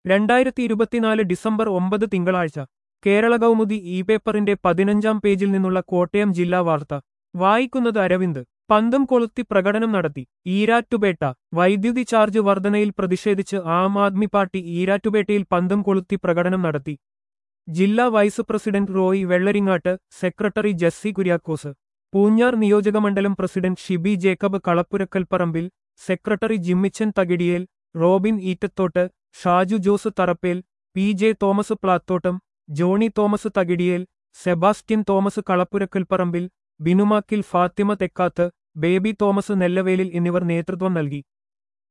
രണ്ടായിരത്തി ഇരുപത്തിനാല് ഡിസംബർ ഒമ്പത് തിങ്കളാഴ്ച കേരള കൗമുദി ഇ പേപ്പറിന്റെ പതിനഞ്ചാം പേജിൽ നിന്നുള്ള കോട്ടയം ജില്ലാ വാർത്ത വായിക്കുന്നത് അരവിന്ദ് പന്തം കൊളുത്തി പ്രകടനം നടത്തി ഈരാറ്റുപേട്ട വൈദ്യുതി ചാർജ് വർധനയിൽ പ്രതിഷേധിച്ച് ആം ആദ്മി പാർട്ടി ഈരാറ്റുപേട്ടയിൽ പന്തം കൊളുത്തി പ്രകടനം നടത്തി ജില്ലാ vice president Roy Vellaringattu secretary Jessy Kuriakose Poonjar നിയോജകമണ്ഡലം president Shibi Jacob Kalappurakkalparambil secretary Jimmichan Thakidiyel Robin Eettathottu Shaju Jose Tharappel P J Thomas Plathottam Johny Thomas Thakidiyel Sebastian Thomas Kalappurakkalparambil Binumakkil Fathima Thekkath Baby Thomas Nellavelil എന്നിവർ നേതൃത്വം നൽകി